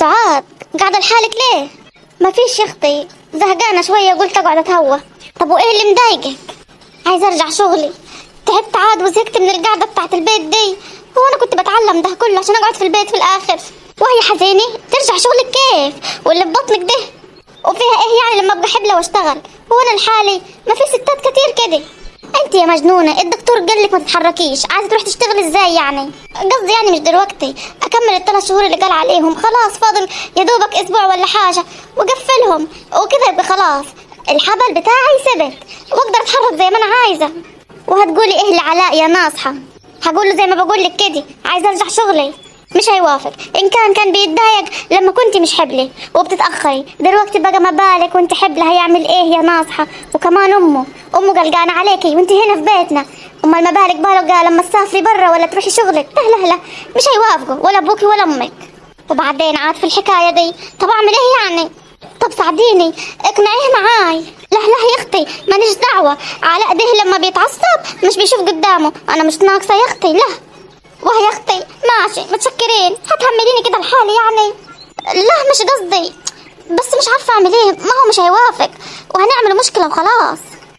سعاد قاعدة لحالك ليه؟ ما فيش يا اختي زهقانة شوية قلت اقعد اتهوى طب وايه اللي مضايقك؟ عايزة ارجع شغلي تعبت عاد وزهقت من القعدة بتاعت البيت دي هو انا كنت بتعلم ده كله عشان اقعد في البيت في الاخر وهي حزينة ترجع شغلك كيف؟ واللي ببطنك ده وفيها ايه يعني لما ابقى حبلة واشتغل هو انا لحالي ما في ستات كتير كده انت يا مجنونة الدكتور قال لك ما تتحركيش عايزة تروح تشتغل ازاي يعني قصدي يعني مش دلوقتي اكمل الثلاث شهور اللي قال عليهم خلاص فاضل يا دوبك اسبوع ولا حاجة واقفلهم وكذا يبقى خلاص الحبل بتاعي ثبت واقدر اتحرك زي ما انا عايزة وهتقولي ايه لعلاء يا ناصحة هقول له زي ما بقول لك كده عايزة ارجع شغلي مش هيوافق ان كان كان بيتضايق لما كنت مش حبلة وبتتاخري دلوقتي بقى ما بالك وانت حبلة هيعمل ايه يا ناصحة وكمان امه امه قلقانة عليكي وانت هنا في بيتنا امال ما بالك بالك لما تسافري برا ولا تروحي شغلك لا لا لا مش هيوافقوا ولا ابوكي ولا امك وبعدين عاد في الحكاية دي طب اعمل ايه يعني طب ساعديني اقنعيه معاي لا لا يا اختي ماليش دعوة علاء ده لما بيتعصب مش بيشوف قدامه انا مش ناقصة يا اختي لا وهي اختي ماشي متشكرين هتحمليني كده لحالي يعني لا مش قصدي بس مش عارفة اعمل ايه ما هو مش هيوافق وهنعمل مشكلة وخلاص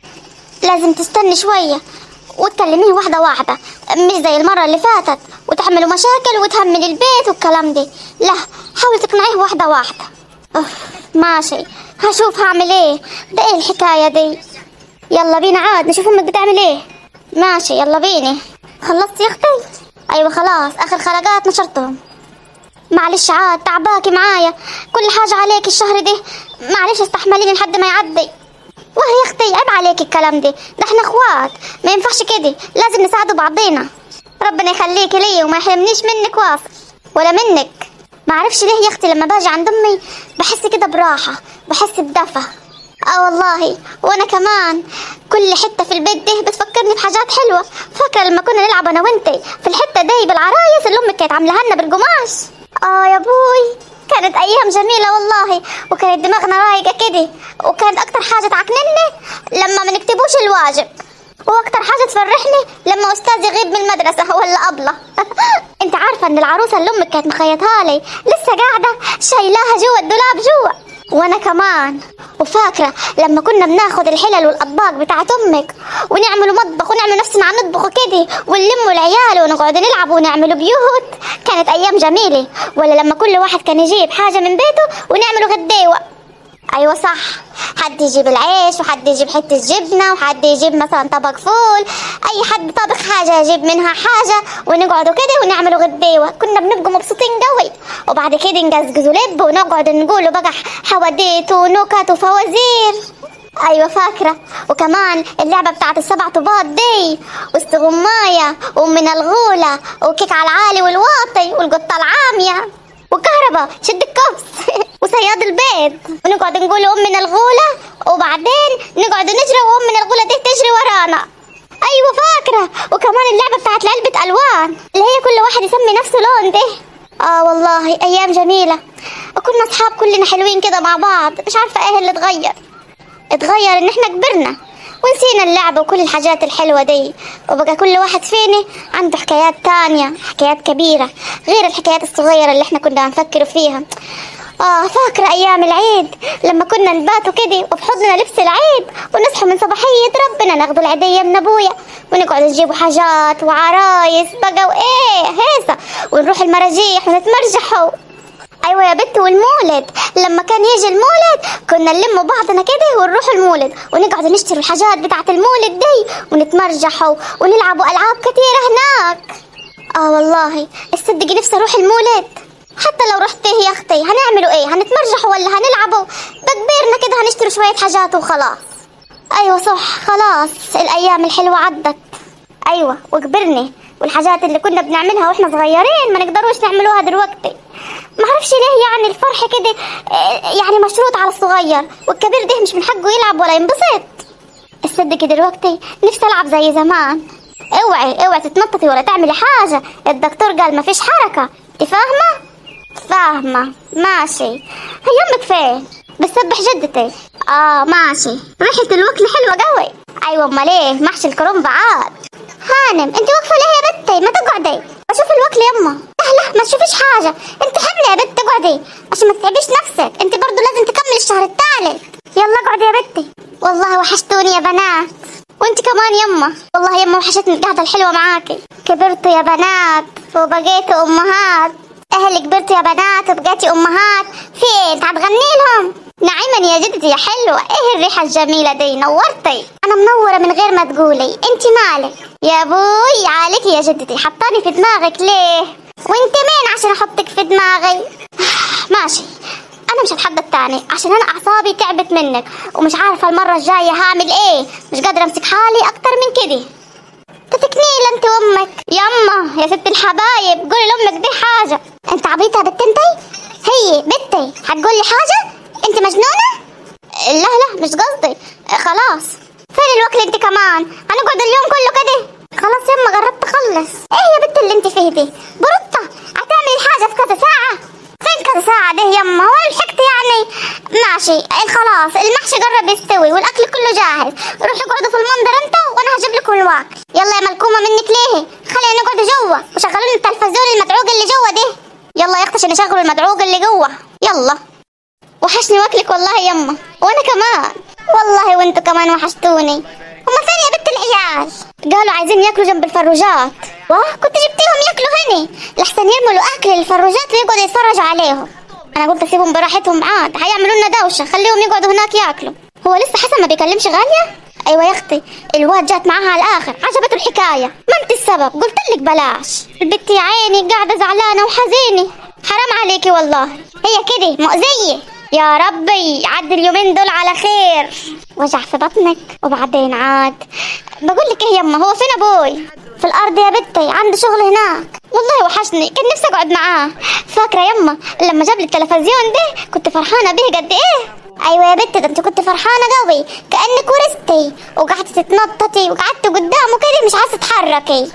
لازم تستني شوية وتكلميه واحدة واحدة مش زي المرة اللي فاتت وتحملوا مشاكل وتهمل البيت والكلام دي لا حاولي تقنعيه واحدة واحدة أوف ماشي هشوف هعمل ايه ده ايه الحكاية دي يلا بينا عاد نشوف امك بتعمل ايه ماشي يلا بينا خلصت يا اختي ايوه خلاص اخر خلقات نشرتهم معلش عاد تعباكي معايا كل حاجة عليك الشهر ده معلش استحمليني لحد ما يعدي وهي يا اختي عيب عليك الكلام ده ده احنا اخوات ما ينفعش كده لازم نساعدوا بعضينا ربنا يخليكي ليا وما يحرمنيش منك واصل ولا منك ما اعرفش ليه يا اختي لما باجي عند امي بحس كده براحه بحس بدفى اه والله وانا كمان كل حته في البيت ده بتفكرني بحاجات حلوه فاكره لما كنا نلعب انا وانتي في الحته دي بالعرايس اللي امك كانت عاملاها لنا بالقماش اه يا ابوي كانت ايام جميله والله وكانت دماغنا رايقه كده وكانت اكتر حاجه تعكنني لما ما نكتبوش الواجب واكتر حاجه تفرحني لما استاذ يغيب من المدرسه ولا ابله انت عارفه ان العروسه اللي امك كانت مخيطها لي لسه قاعده شايلاها جوا الدولاب جوا وانا كمان وفاكره لما كنا بناخد الحلل والاطباق بتاعت امك ونعملوا مطبخ ونعمل نفسنا عم نطبخوا كده ونلموا العيال ونقعد نلعب ونعملوا بيوت كانت ايام جميله ولا لما كل واحد كان يجيب حاجه من بيته ونعملوا غديوه ايوه صح حد يجيب العيش وحد يجيب حته جبنه وحد يجيب مثلا طبق فول اي حد طبخ حاجه يجيب منها حاجه ونقعدوا كده ونعملوا غديوه كنا بنبقوا مبسوطين قوي وبعد كده نقزقزوا لب ونقعد نقولوا بقى حواديت ونكت وفوازير ايوه فاكره وكمان اللعبه بتاعت السبع طوبات دي واستغمايه ومن الغوله وكيك على العالي والواطي والقطه العاميه وكهرباء شد الكبس وصياد البيض ونقعد نقول ام من الغولة وبعدين نقعد نجري وام من الغولة دي تجري ورانا ايوه فاكرة وكمان اللعبة بتاعت علبة الوان اللي هي كل واحد يسمي نفسه لون ده اه والله ايام جميلة وكنا اصحاب كلنا حلوين كده مع بعض مش عارفة ايه اللي اتغير اتغير ان احنا كبرنا ونسينا اللعبة وكل الحاجات الحلوة دي وبقى كل واحد فينا عنده حكايات تانية حكايات كبيرة غير الحكايات الصغيرة اللي احنا كنا نفكر فيها آه فاكرة أيام العيد لما كنا نباتوا كده وبحضننا لبس العيد ونصحوا من صباحية ربنا ناخدوا العيدية من أبويا ونقعد نجيبوا حاجات وعرايس بقى وإيه هيصة ونروح المراجيح ونتمرجحوا ايوه يا بنت والمولد لما كان يجي المولد كنا نلم بعضنا كده ونروح المولد ونقعد نشتري الحاجات بتاعت المولد دي ونتمرجحوا ونلعبوا العاب كتيره هناك اه والله تصدقي نفسي اروح المولد حتى لو رحت يا اختي هنعملوا ايه هنتمرجحوا ولا هنلعبوا بكبرنا كده هنشتري شويه حاجات وخلاص ايوه صح خلاص الايام الحلوه عدت ايوه وكبرنا والحاجات اللي كنا بنعملها واحنا صغيرين ما نقدروش نعملوها دلوقتي ما اعرفش ليه يعني الفرح كده آه، يعني مشروط على الصغير والكبير ده مش من حقه يلعب ولا ينبسط تصدقي دلوقتي نفسي العب زي زمان اوعي اوعي تتنططي ولا تعملي حاجه الدكتور قال ما فيش حركه انت فاهمه فاهمه ماشي هي امك فين بتسبح جدتي اه ماشي ريحه الوكل حلوه قوي ايوه امال ايه محشي الكرنب عاد هانم انت واقفه ليه يا بنتي ما تقعدي بشوف الوكل يما لا لا ما تشوفيش حاجه انت حمله يا بنت تقعدي عشان ما تتعبيش نفسك انت برضو لازم تكمل الشهر الثالث يلا اقعدي يا بنتي والله وحشتوني يا بنات وانت كمان يما والله يما وحشتني القعده الحلوه معاكي كبرتوا يا بنات وبقيتوا امهات اهلي كبرتوا يا بنات وبقيتي امهات في ايه انت هتغني لهم نعيما يا جدتي يا حلوة ايه الريحة الجميلة دي نورتي انا منورة من غير ما تقولي انت مالك يا ابوي عليك يا جدتي حطاني في دماغك ليه وانت مين عشان احطك في دماغي ماشي انا مش هتحدى التاني عشان انا اعصابي تعبت منك ومش عارفة المرة الجاية هعمل ايه مش قادرة امسك حالي اكتر من كده تتكنيل انت وامك يما يا ست الحبايب قولي لامك دي حاجة انت عبيطة يا بت انتي هي بنتي هتقولي حاجة انت مجنونة لا لا مش قصدي خلاص فين الوكل انت كمان هنقعد اليوم كله كده خلاص يما قربت اخلص ايه يا بنت اللي انت فيه دي برطة هتعملي الحاجة في كذا ساعة فين كذا ساعة ده يما هو لحقت يعني ماشي إيه خلاص المحشي قرب يستوي والاكل كله جاهز روحوا اقعدوا في المنظر انت وانا هجيب لكم الواكل يلا يا ملكومة منك ليه خلينا نقعد جوا وشغلوا لنا التلفزيون المدعوق اللي جوا ده يلا يا اختي عشان يشغلوا المدعوق اللي جوا يلا وحشني واكلك والله يما وانا كمان والله وانتوا كمان وحشتوني هما فين يا بنت العيال قالوا عايزين ياكلوا جنب الفروجات واه كنت جبتيهم ياكلوا هني لحسن يرموا الاكل للفروجات ويقعدوا يتفرجوا عليهم انا قلت اسيبهم براحتهم عاد هيعملوا لنا دوشه خليهم يقعدوا هناك ياكلوا هو لسه حسن ما بيكلمش غاليه ايوه يا اختي الواد جات معاها على الاخر عجبته الحكايه ما انت السبب قلت لك بلاش البت يا عيني قاعده زعلانه وحزينه حرام عليكي والله هي كده مؤذيه يا ربي عدي اليومين دول على خير وجع في بطنك وبعدين عاد بقول لك ايه يما هو فين ابوي في الارض يا بنتي عنده شغل هناك والله وحشني كان نفسي اقعد معاه فاكره يما لما جاب لي التلفزيون ده كنت فرحانه به قد ايه ايوه يا بنتي ده انت كنت فرحانه قوي كانك ورثتي وقعدتي تتنططي وقعدتي قدامه كده مش عايزه تتحركي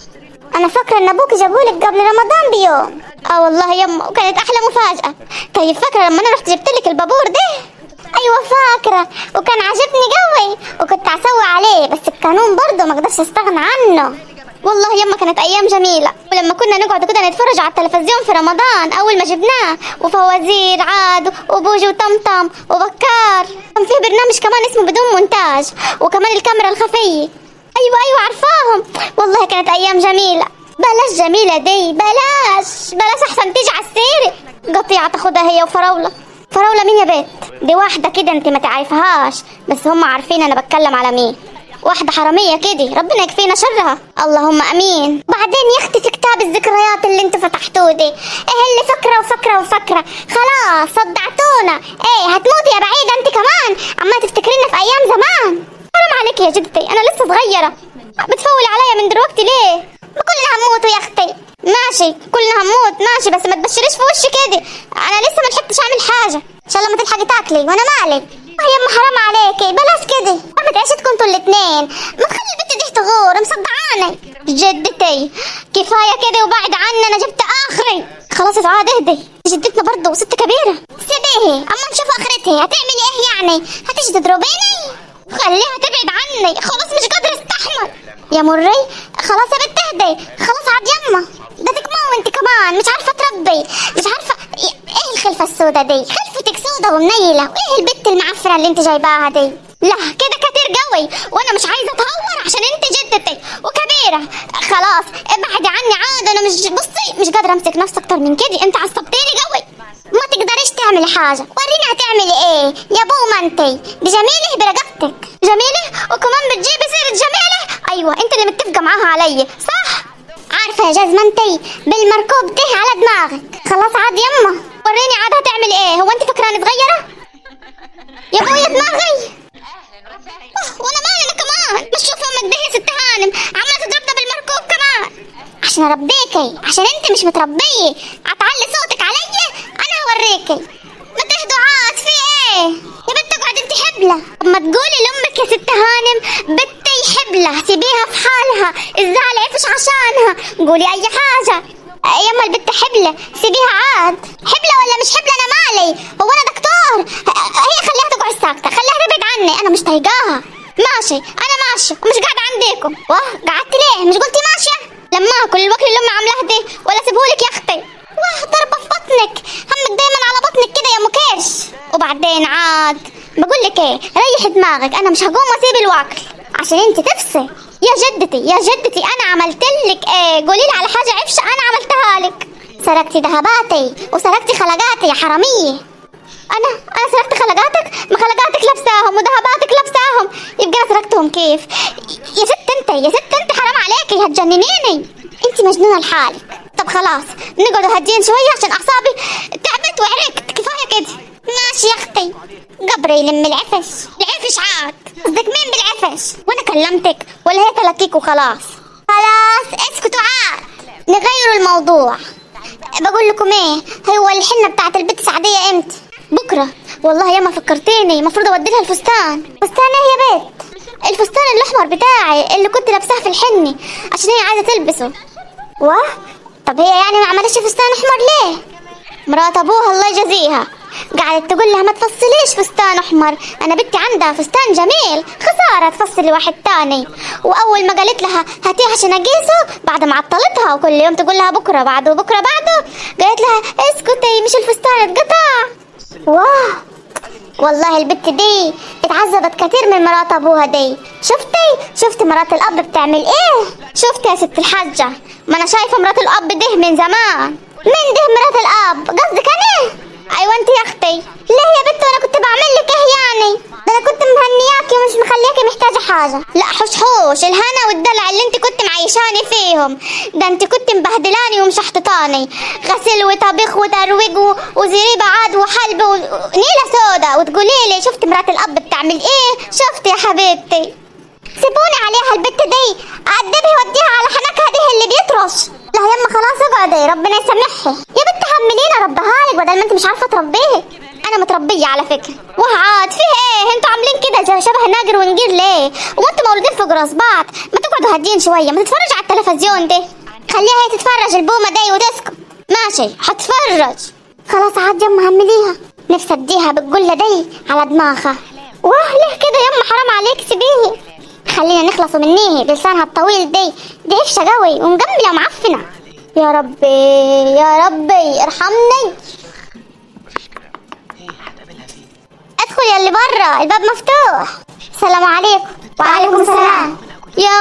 انا فاكره ان ابوك جابولك قبل رمضان بيوم اه والله يما وكانت احلى مفاجاه طيب فاكره لما انا رحت جبت لك البابور ده ايوه فاكره وكان عاجبني قوي وكنت اسوي عليه بس القانون برضه ما اقدرش استغنى عنه والله يما كانت ايام جميله ولما كنا نقعد كده نتفرج على التلفزيون في رمضان اول ما جبناه وفوازير عاد وبوجي وطمطم وبكار كان في برنامج كمان اسمه بدون مونتاج وكمان الكاميرا الخفيه ايوه ايوه عارفاهم والله كانت ايام جميله بلاش جميله دي بلاش بلاش احسن تيجي على السيره قطيعه تاخدها هي وفراوله فراوله مين يا بنت دي واحده كده انت ما تعرفهاش بس هم عارفين انا بتكلم على مين واحدة حرامية كده ربنا يكفينا شرها اللهم امين بعدين يا اختي في كتاب الذكريات اللي انتوا فتحتوه ده ايه اللي فكرة وفكرة وفكرة خلاص صدعتونا ايه هتموتي يا بعيدة انت كمان عمالة تفتكرينا في ايام زمان حرام عليك يا جدتي انا لسه صغيرة بتفول عليا من دلوقتي ليه ما كلنا هنموتوا يا اختي ماشي كلنا هنموت ماشي بس ما تبشريش في وشي كده انا لسه ما لحقتش اعمل حاجة ان شاء الله ما تلحقي تاكلي وانا مالي يا ام حرام عليكي بلاش كده ما تعيشتكم انتوا الاتنين ما تخلي البت دي تغور مصدعاني جدتي كفايه كده وبعد عني انا جبت اخري خلاص يا سعاد اهدي جدتنا برضه ست كبيره سيبيها اما نشوف اخرتها هتعملي ايه يعني هتيجي تضربيني خليها تبعد عني خلاص مش قادره استحمل يا مري خلاص يا بنت اهدي خلاص عاد يما ده تكمل انت كمان مش عارفه تربي مش عارفه ايه الخلفه السوداء دي خلفتك سودة ومنيله وايه البت المعفره اللي انت جايباها دي لا كده كتير قوي وانا مش عايزه اتهور عشان انت جدتي وكبيره خلاص ابعدي عني عاد انا مش بصي مش قادره امسك نفسي اكتر من كده انت عصبتيني قوي ما تقدريش تعملي حاجه وريني هتعملي ايه يا بوما انتي دي جميله برقبتك جميله وكمان بتجيبي سيره جميله ايوه انت اللي متفقه معاها علي صح عارفه يا جزمه انتي بالمركوب ده على دماغك خلاص عاد يما وريني عاد هتعملي ايه هو انت فاكراني صغيره يا ابويا دماغي أوه، وانا مالي انا كمان مش شوف امك ده يا ست هانم عماله تضربنا بالمركوب كمان عشان اربيكي عشان انت مش متربيه هتعلي صوتك عليا انا هوريكي ما تهدوا عاد في ايه يا بنت اقعد انت حبله طب ما تقولي لامك يا ست هانم بنتي حبله سيبيها في حالها الزعل عفش عشانها قولي اي حاجه يما البت حبلة سيبيها عاد حبلة ولا مش حبلة أنا مالي هو أنا دكتور هي خليها تقعد ساكتة خليها تبعد عني أنا مش طايقاها ماشي أنا ماشية ومش قاعدة عنديكم واه قعدت ليه مش قلتي ماشية لما آكل الوكل اللي أمي عاملاه ده ولا سيبهولك يا أختي واه ضربة في بطنك همك دايما على بطني وبعدين عاد بقول لك ايه ريح دماغك انا مش هقوم اسيب الواكل عشان انت تفصي يا جدتي يا جدتي انا عملت لك ايه قولي لي على حاجه عفشه انا عملتها لك سرقتي ذهباتي وسرقتي خلقاتي يا حراميه انا انا سرقت خلقاتك ما خلقاتك لابساهم وذهباتك لابساهم يبقى انا سرقتهم كيف يا ست انت يا ست انت حرام عليكي هتجننيني انت مجنونه لحالك طب خلاص نقعد هادين شويه عشان اعصابي تعبت وعرقت كفايه كده ماشي يا اختي قبري يلم العفش العفش عاد قصدك مين بالعفش وانا كلمتك ولا هي تلكيك وخلاص خلاص اسكتوا عاد نغير الموضوع بقول لكم ايه هو الحنه بتاعت البت سعديه امتى بكره والله يا ما فكرتيني المفروض اودي لها الفستان فستان ايه يا بنت الفستان الاحمر بتاعي اللي كنت لابساه في الحني عشان هي عايزه تلبسه واه طب هي يعني ما عملتش فستان احمر ليه مرات ابوها الله يجازيها قعدت تقول لها ما تفصليش فستان احمر انا بنتي عندها فستان جميل خساره تفصلي واحد تاني واول ما قالت لها هاتيه عشان اقيسه بعد ما عطلتها وكل يوم تقول لها بكره بعده بكره بعده قالت لها اسكتي مش الفستان اتقطع واه والله البت دي اتعذبت كتير من مرات ابوها دي شفتي شفتي مرات الاب بتعمل ايه شفتي يا ست الحاجة ما انا شايفة مرات الاب ده من زمان مين ده مرات الاب قصدك انا ايوه انت يا اختي ليه يا بنت وانا كنت بعمل لك ايه يعني ده انا كنت مهنياكي ومش مخلياكي محتاجه حاجه لا حوش حوش الهنا والدلع اللي انت كنت معيشاني فيهم ده انت كنت مبهدلاني ومشحططاني غسل وطبيخ وترويج و- وزريبه عاد وحلب ونيله سودا وتقولي لي شفت مرات الاب بتعمل ايه شفت يا حبيبتي سيبوني عليها البت دي أدبها وديها على حنكها دي اللي بيطرش لا يما خلاص اقعدي ربنا يسامحها يا بنت حملينا ربها لك بدل ما انت مش عارفه تربيه انا متربيه على فكره وعاد فيه ايه انتوا عاملين كده زي شبه ناجر ونجير ليه وانتوا مولودين في جراس بعض ما تقعدوا هادين شويه ما تتفرج على التلفزيون ده خليها هي تتفرج البومه دي وتسكت ماشي هتفرج خلاص عاد يما همليها نفسي اديها بالجله دي على دماغها واه ليه كده يما حرام عليك سيبيه خلينا نخلص منيه بلسانها الطويل دي دي هفشة قوي ومجملة ومعفنة يا ربي يا ربي ارحمني ادخل يا اللي برا الباب مفتوح السلام عليكم وعليكم السلام يا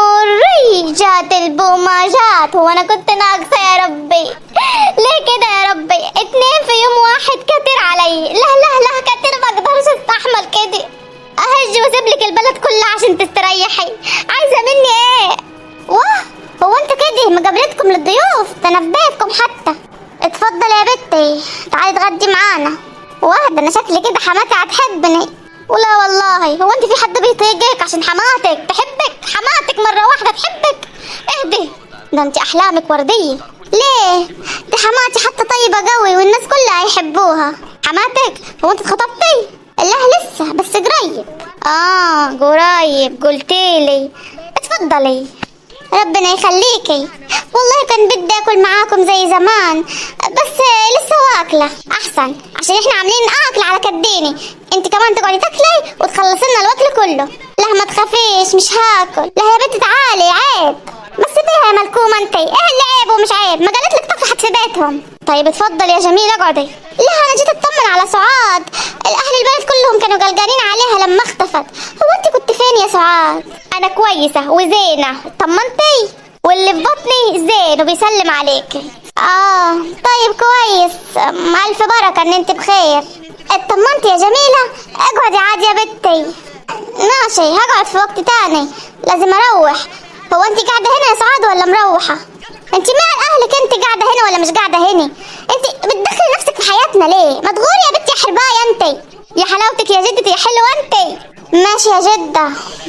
مري جات البومة جات هو انا كنت ناقصة يا ربي ليه كده يا ربي اتنين في يوم واحد كتر علي لا لا لا كتر ما اقدرش استحمل كده اهج واسيب لك البلد كلها عشان تستريحي عايزه مني ايه واه هو انت كده مقابلتكم للضيوف ده انا في بيتكم حتى اتفضل يا بنتي تعالي اتغدي معانا واه ده انا شكلي كده حماتي هتحبني ولا والله هو انت في حد بيطيقك عشان حماتك تحبك حماتك مره واحده تحبك اهدي ده انت احلامك ورديه ليه دي حماتي حتى طيبه قوي والناس كلها يحبوها حماتك هو انت اتخطبتي لا لسه بس قريب اه قريب قلتيلي اتفضلي ربنا يخليكي والله كان بدي اكل معاكم زي زمان بس لسه واكله احسن عشان احنا عاملين اكل على كديني انت كمان تقعدي تاكلي وتخلصي لنا الاكل كله لا ما تخافيش مش هاكل لا يا بنتي تعالي عيب بس سيبيها يا ملكومه انت ايه اللي عيب ومش عيب ما قالت لك تفحت في بيتهم طيب اتفضل يا جميل اقعدي لا انا جيت اطمن على سعاد الاهل البلد كلهم كانوا قلقانين عليها لما اختفت هو انت كنت فين يا سعاد انا كويسه وزينه طمنتي واللي في بطني زين وبيسلم عليكي اه طيب كويس أم، الف بركه ان انت بخير اطمنتي يا جميله اقعدي عادي يا بنتي ماشي هقعد في وقت تاني لازم اروح هو انت قاعده هنا يا سعاد ولا مروحه انت مع اهلك انت قاعده هنا ولا مش قاعده هنا انت بتدخلي نفسك في حياتنا ليه ما تغوري يا بنتي يا حربايه انت يا حلاوتك يا جدتي يا حلوه انت ماشي يا جده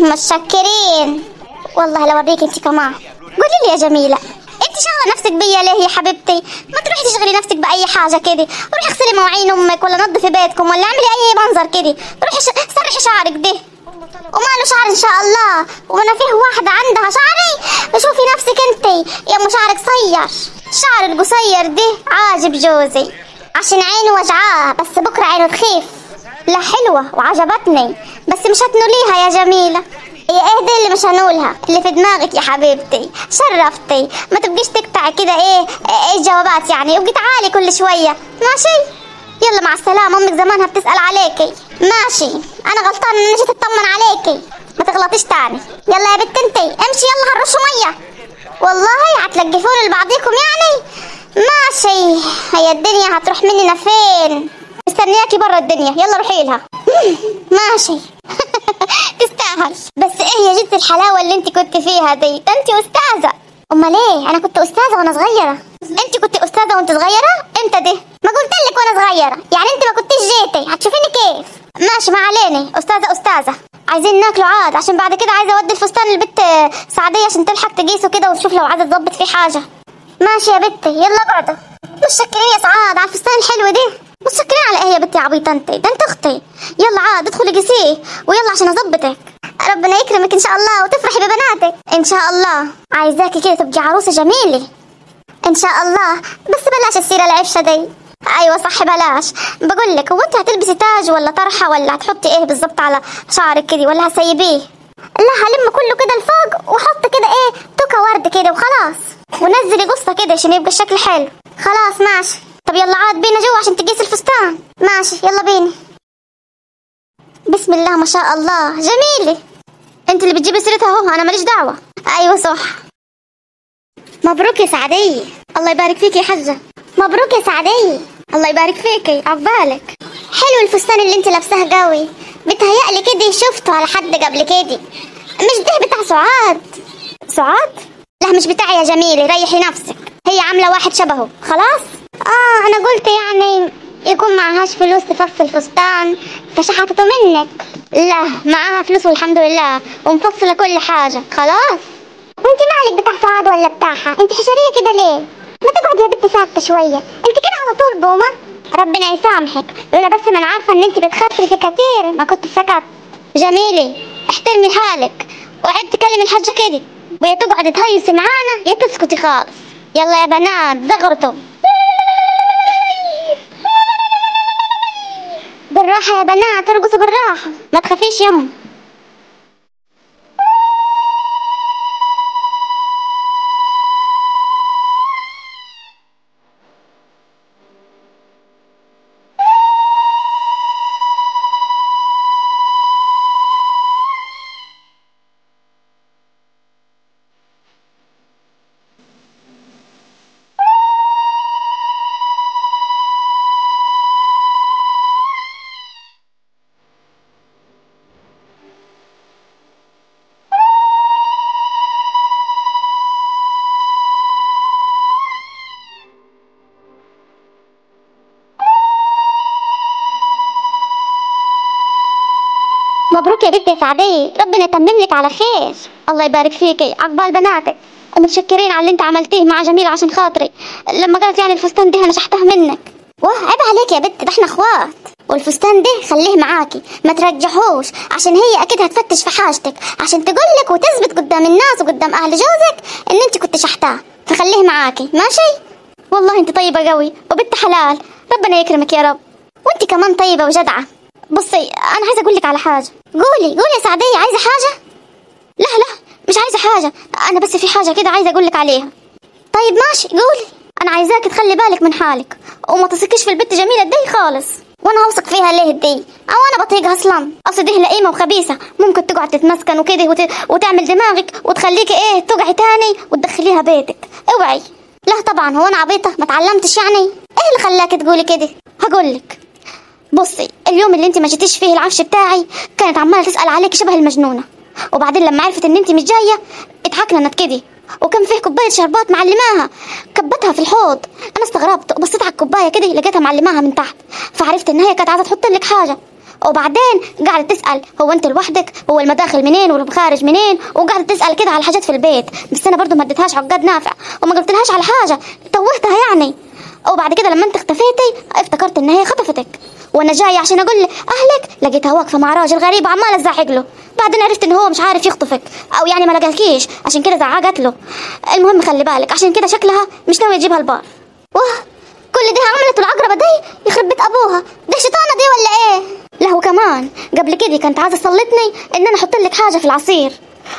متشكرين والله لو اوريك انت كمان قولي لي يا جميله انت شاغله نفسك بيا ليه يا حبيبتي ما تروحي تشغلي نفسك باي حاجه كده روحي اغسلي مواعين امك ولا نظفي بيتكم ولا اعملي اي منظر كده روحي ش... سرحي شعرك ده وماله شعر ان شاء الله وانا فيه واحدة عندها شعري شوفي نفسك انت يا ام شعرك قصير الشعر القصير ده عاجب جوزي عشان عينه وجعاه بس بكرة عينه تخيف لا حلوة وعجبتني بس مش هتنوليها يا جميلة هي ايه دي اللي مش هنقولها اللي في دماغك يا حبيبتي شرفتي ما تبقيش تقطعي كده ايه ايه الجوابات يعني ابقي تعالي كل شوية ماشي يلا مع السلامة امك زمانها بتسأل عليكي ماشي انا غلطانة اني جيت اطمن عليكي ما تغلطيش تاني يلا يا بنت انتي امشي يلا هنرشوا مية والله هتلقفون لبعضيكم يعني ماشي هي الدنيا هتروح مننا فين مستنياكي برا الدنيا يلا روحي لها ماشي تستاهل بس ايه يا جد الحلاوه اللي انت كنت فيها دي ده انت استاذه امال ايه انا كنت استاذه وانا صغيره انت كنت استاذه وانت صغيره امتى دي ما قلت لك وانا صغيره يعني انت ما كنتش جيتي هتشوفيني كيف ماشي ما علينا استاذه استاذه عايزين ناكلوا عاد عشان بعد كده عايزه اودي الفستان للبت سعديه عشان تلحق تقيسه كده وتشوف لو عايزه تظبط فيه حاجه ماشي يا بنتي يلا اقعدوا متشكرين يا سعاد على الفستان الحلو دي متشكرين على ايه يا بنتي عبيطه انت ده انت اختي يلا عاد ادخلي قيسيه ويلا عشان اظبطك ربنا يكرمك ان شاء الله وتفرحي ببناتك ان شاء الله عايزاكي كده تبقي عروسه جميله ان شاء الله بس بلاش السيره العفشه دي ايوه صح بلاش بقول لك هو انت هتلبسي تاج ولا طرحه ولا هتحطي ايه بالظبط على شعرك كده ولا هسيبيه لا هلم كله كده لفوق واحط كده ايه توكه ورد كده وخلاص ونزلي قصه كده عشان يبقى الشكل حلو خلاص ماشي طب يلا عاد بينا جوا عشان تقيس الفستان ماشي يلا بينا بسم الله ما شاء الله جميلة انت اللي بتجيبي سيرتها اهو انا ماليش دعوة ايوه صح مبروك يا سعدية الله يبارك فيك يا حجة مبروك يا سعدية الله يبارك فيكي عقبالك حلو الفستان اللي انت لابساه قوي بتهيألي كده شفته على حد قبل كده مش ده بتاع سعاد سعاد لا مش بتاعي يا جميلة ريحي نفسك هي عاملة واحد شبهه خلاص اه انا قلت يعني يكون معهاش فلوس تفصل الفستان فشحطته منك لا معاها فلوس والحمد لله ومفصلة كل حاجة خلاص وانت مالك بتاع سعاد ولا بتاعها انت حشرية كده ليه ما تقعدي يا بنت ساكتة شوية انت كده على طول بومة ربنا يسامحك لولا بس ما انا عارفة ان انت بتخافي في كتير ما كنت سكت جميلة احترمي حالك وعد تكلمي الحاجة كده ويا تقعدي تهيصي معانا يا تسكتي خالص يلا يا بنات زغرتوا بالراحة يا بنات ارقصوا بالراحة ما تخافيش يما مبروك يا بنتي يا سعدية ربنا يتمم لك على خير الله يبارك فيكي عقبال بناتك ومتشكرين على اللي انت عملتيه مع جميل عشان خاطري لما قالت يعني الفستان ده انا شحتها منك واه عيب عليك يا بنت ده احنا اخوات والفستان ده خليه معاكي ما ترجحوش عشان هي اكيد هتفتش في حاجتك عشان تقولك وتثبت قدام الناس وقدام اهل جوزك ان انت كنت شحتاه فخليه معاكي ماشي والله انت طيبة قوي وبنت حلال ربنا يكرمك يا رب وانت كمان طيبة وجدعة بصي انا عايزه اقول لك على حاجه قولي قولي يا سعديه عايزه حاجه لا لا مش عايزه حاجه انا بس في حاجه كده عايزه اقول لك عليها طيب ماشي قولي انا عايزاك تخلي بالك من حالك وما تثقيش في البت جميله دي خالص وانا هوثق فيها ليه دي او انا بطيقها اصلا اصل دي لئيمه وخبيثه ممكن تقعد تتمسكن وكده وت... وتعمل دماغك وتخليكي ايه تقعي تاني وتدخليها بيتك اوعي لا طبعا هو انا عبيطه ما اتعلمتش يعني ايه اللي خلاك تقولي كده هقولك بصي اليوم اللي انت ما جيتيش فيه العفش بتاعي كانت عماله تسال عليك شبه المجنونه وبعدين لما عرفت ان انت مش جايه اتحكنت كده وكان فيه كوبايه شربات معلماها كبتها في الحوض انا استغربت وبصيت على الكوبايه كده لقيتها معلماها من تحت فعرفت ان هي كانت عايزه تحط لك حاجه وبعدين قعدت تسال هو انت لوحدك هو المداخل منين والمخارج منين وقعدت تسال كده على حاجات في البيت بس انا برضو ما اديتهاش عقاد نافع وما قلتلهاش على حاجه توهتها يعني وبعد كده لما انت اختفيتي افتكرت ان هي خطفتك وانا جايه عشان اقول اهلك لقيتها واقفه مع راجل غريب وعماله تزعق له بعدين عرفت ان هو مش عارف يخطفك او يعني ما لقاكيش عشان كده زعقت له المهم خلي بالك عشان كده شكلها مش ناوي يجيبها البار واه كل دي عملت العقربه دي يخرب بيت ابوها ده شيطانه دي ولا ايه لا وكمان قبل كده كانت عايزه تسلطني ان انا احط لك حاجه في العصير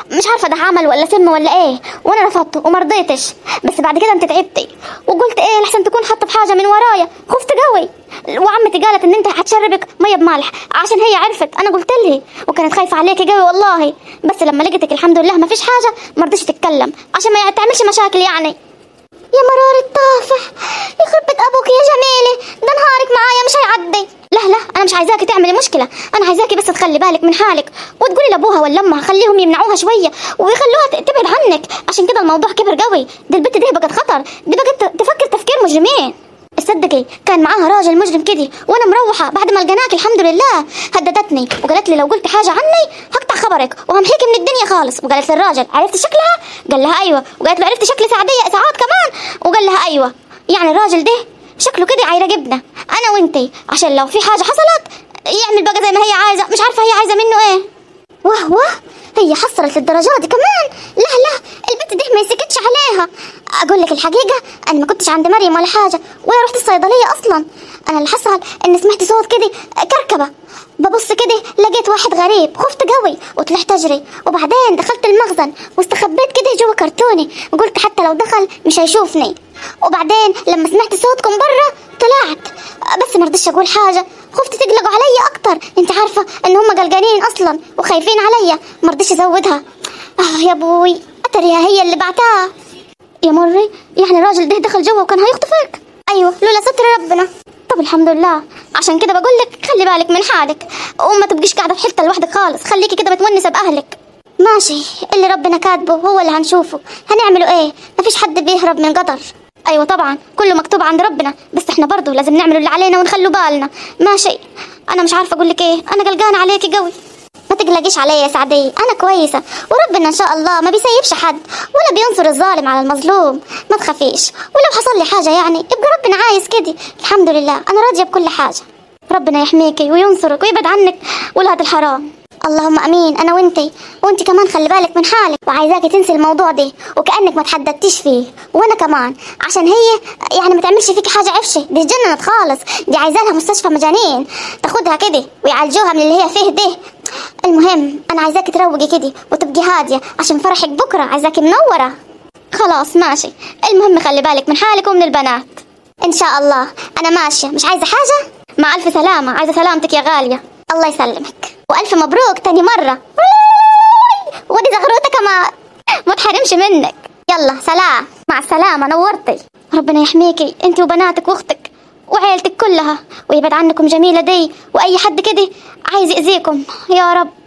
مش عارفه ده عمل ولا سم ولا ايه وانا رفضته وما رضيتش بس بعد كده انت تعبتي وقلت ايه لحسن تكون حاطه بحاجه من ورايا خفت قوي وعمتي قالت ان انت هتشربك ميه بملح عشان هي عرفت انا قلت لها وكانت خايفه عليكي قوي والله بس لما لقيتك الحمد لله ما فيش حاجه ما رضيتش تتكلم عشان ما تعملش مشاكل يعني يا مرار الطافح يخرب بيت ابوك يا جميله ده نهارك معايا مش هيعدي لا لا انا مش عايزاكي تعملي مشكله انا عايزاكي بس تخلي بالك من حالك وتقولي لابوها ولا امها خليهم يمنعوها شويه ويخلوها ت- تبعد عنك عشان كده الموضوع كبر قوي دي البت دي بقت خطر دي بقت تفكر تفكير مجرمين تصدقي كان معاها راجل مجرم كده وانا مروحه بعد ما لقيناك الحمد لله هددتني وقالت لي لو قلت حاجه عني هقطع خبرك وهمحيكي من الدنيا خالص وقالت للراجل عرفت شكلها قال لها ايوه وقالت له عرفت شكل سعديه ساعات كمان وقال لها ايوه يعني الراجل ده شكله كده هيراقبنا انا وانتي عشان لو في حاجه حصلت يعمل بقى زي ما هي عايزه مش عارفه هي عايزه منه ايه واه واه هي حصلت للدرجة دي كمان لا لا البنت دي ما يسكتش عليها اقول لك الحقيقة انا ما كنتش عند مريم ولا حاجة ولا رحت الصيدلية اصلا انا اللي حصل ان سمعت صوت كده كركبة ببص كده لقيت واحد غريب خفت قوي وطلعت اجري وبعدين دخلت المخزن واستخبيت كده جوا كرتوني وقلت حتى لو دخل مش هيشوفني وبعدين لما سمعت صوتكم برا طلعت بس ما رضيتش اقول حاجه خفت تقلقوا عليا اكتر انت عارفه ان هم قلقانين اصلا وخايفين عليا ما رضيتش ازودها اه يا ابوي اتريها هي اللي بعتها يا مري يعني الراجل ده دخل جوا وكان هيخطفك ايوه لولا ستر ربنا طب الحمد لله عشان كده بقول لك خلي بالك من حالك وما تبقيش قاعده في حته لوحدك خالص خليكي كده متونسه باهلك ماشي اللي ربنا كاتبه هو اللي هنشوفه هنعمله ايه مفيش حد بيهرب من قدر ايوه طبعا كله مكتوب عند ربنا بس احنا برضه لازم نعمل اللي علينا ونخلوا بالنا ماشي انا مش عارفه اقول لك ايه انا قلقانه عليكي قوي ما تقلقيش عليا يا سعدية أنا كويسة وربنا إن شاء الله ما بيسيبش حد ولا بينصر الظالم على المظلوم ما تخافيش ولو حصل لي حاجة يعني يبقى ربنا عايز كده الحمد لله أنا راضية بكل حاجة ربنا يحميكي وينصرك ويبعد عنك ولاد الحرام اللهم امين انا وانتي وانتي كمان خلي بالك من حالك وعايزاكي تنسي الموضوع ده وكانك ما تحددتيش فيه وانا كمان عشان هي يعني ما تعملش فيكي حاجه عفشه دي اتجننت خالص دي عايزه لها مستشفى مجانين تاخدها كده ويعالجوها من اللي هي فيه ده المهم انا عايزاكي تروقي كده وتبقي هاديه عشان فرحك بكره عايزاكي منوره خلاص ماشي المهم خلي بالك من حالك ومن البنات ان شاء الله انا ماشيه مش عايزه حاجه مع الف سلامه عايزه سلامتك يا غاليه الله يسلمك والف مبروك تاني مره ودي زغروته كمان ما تحرمش منك يلا سلام مع السلامه نورتي ربنا يحميكي انت وبناتك واختك وعيلتك كلها ويبعد عنكم جميله دي واي حد كده عايز يأذيكم يا رب